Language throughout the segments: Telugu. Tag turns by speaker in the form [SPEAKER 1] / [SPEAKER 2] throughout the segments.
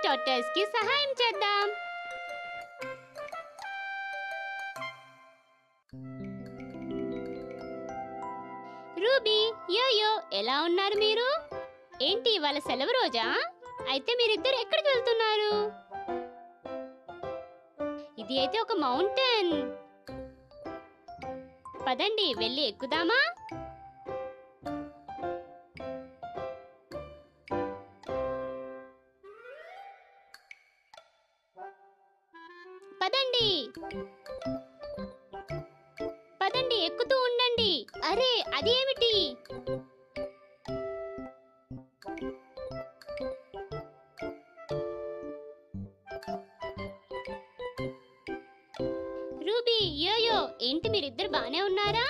[SPEAKER 1] టాటర్స్ కి సహాయం చేద్దాం రూబీ యోయో ఎలా ఉన్నారు మీరు ఏంటి ఇవాళ సెలవు రోజా అయితే మీరిద్దరు ఎక్కడికి వెళ్తున్నారు ఇది అయితే ఒక మౌంటైన్ పదండి వెళ్ళి ఎక్కుదామా పదండి పదండి ఎక్కుతూ ఉండండి అరే అదేమిటి రూబీ యోయో ఏంటి మీరిద్దరు బానే ఉన్నారా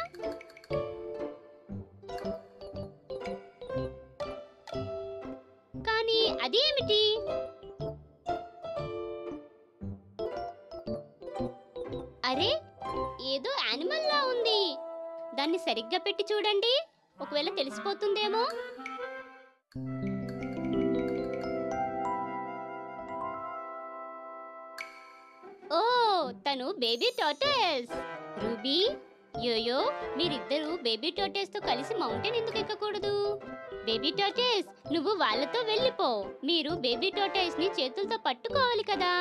[SPEAKER 1] కానీ అదేమిటి అరే ఏదో యానిమల్ లా ఉంది దాన్ని సరిగ్గా పెట్టి చూడండి ఒకవేళ తెలిసిపోతుందేమో ఓ తను బేబీ టోటల్స్ రూబీ యోయో మీరిద్దరూ బేబీ టోటల్స్ తో కలిసి మౌంటైన్ ఎందుకు ఎక్కకూడదు బేబీ టోటల్స్ నువ్వు వాళ్ళతో వెళ్ళిపో మీరు బేబీ టోటల్స్ ని చేతులతో పట్టుకోవాలి కదా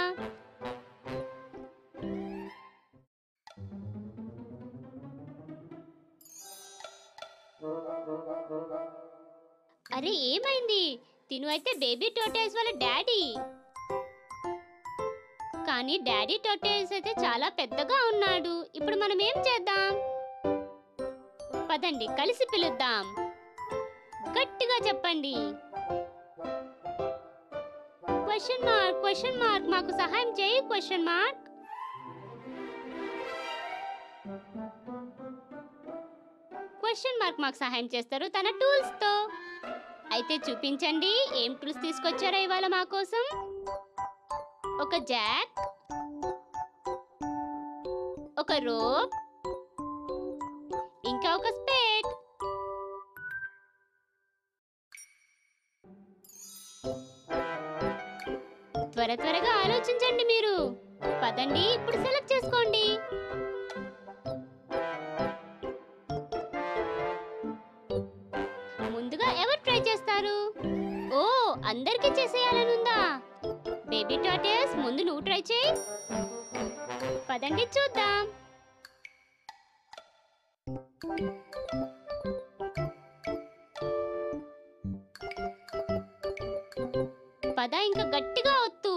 [SPEAKER 1] అరే ఏమైంది తిను అయితే బేబీ టోటల్స్ వాళ్ళ డాడీ కానీ డాడీ టోటల్స్ అయితే చాలా పెద్దగా ఉన్నాడు ఇప్పుడు మనం ఏం చేద్దాం పదండి కలిసి పిలుద్దాం గట్టిగా చెప్పండి క్వశ్చన్ మార్క్ క్వశ్చన్ మార్క్ మాకు సహాయం చేయి క్వశ్చన్ మార్క్ క్వశ్చన్ మార్క్ మాకు సహాయం చేస్తారు తన టూల్స్ తో అయితే చూపించండి ఏం టూల్స్ తీసుకొచ్చారో ఇవాళ మా కోసం ఒక జాక్ ఒక రోప్ ఇంకా ఒక స్పేడ్ త్వర త్వరగా ఆలోచించండి మీరు పదండి ఇప్పుడు సెలెక్ట్ చేసుకోండి ముందుగా ఎవరు ట్రై చేస్తారు ఓ అందరికీ చేసేయాలనుందా బేబీ టాటర్స్ ముందు నువ్వు ట్రై చేయి పదండి చూద్దాం పద ఇంకా గట్టిగా వత్తు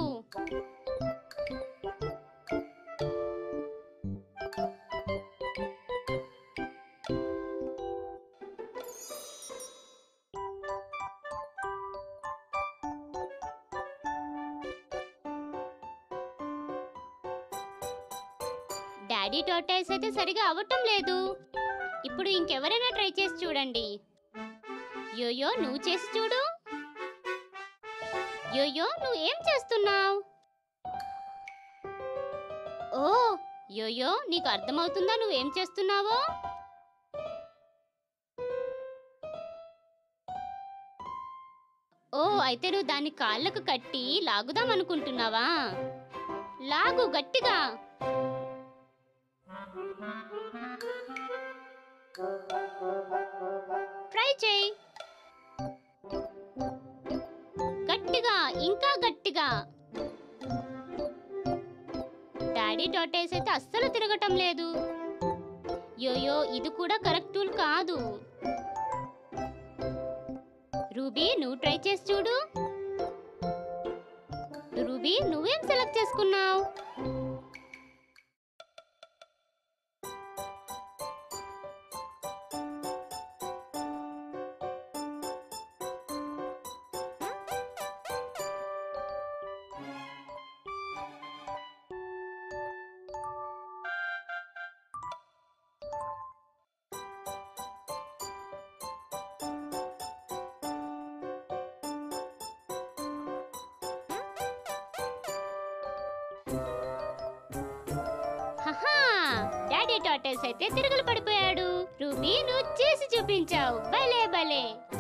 [SPEAKER 1] డాడీ టోటైస్ అయితే సరిగా అవ్వటం లేదు ఇప్పుడు ఇంకెవరైనా ట్రై చేసి చూడండి యోయో నువ్వు చేసి చూడు యోయో నువ్వు ఏం చేస్తున్నావు ఓ యోయో నీకు అర్థమవుతుందా నువ్వేం చేస్తున్నావో ఓ అయితే నువ్వు దాన్ని కాళ్ళకు కట్టి లాగుదాం అనుకుంటున్నావా లాగు గట్టిగా ట్రై చేయి గట్టిగా ఇంకా గట్టిగా డాడీ టాటేస్ అయితే అస్సలు తిరగటం లేదు యోయో ఇది కూడా కరెక్ట్ టూల్ కాదు రూబీ నువ్వు ట్రై చేసి చూడు రూబీ నువ్వేం సెలెక్ట్ చేసుకున్నావు హహా డాడీ టాటర్స్ అయితే తిరుగులు పడిపోయాడు రూబీ నువ్వు చేసి చూపించావు భలే భలే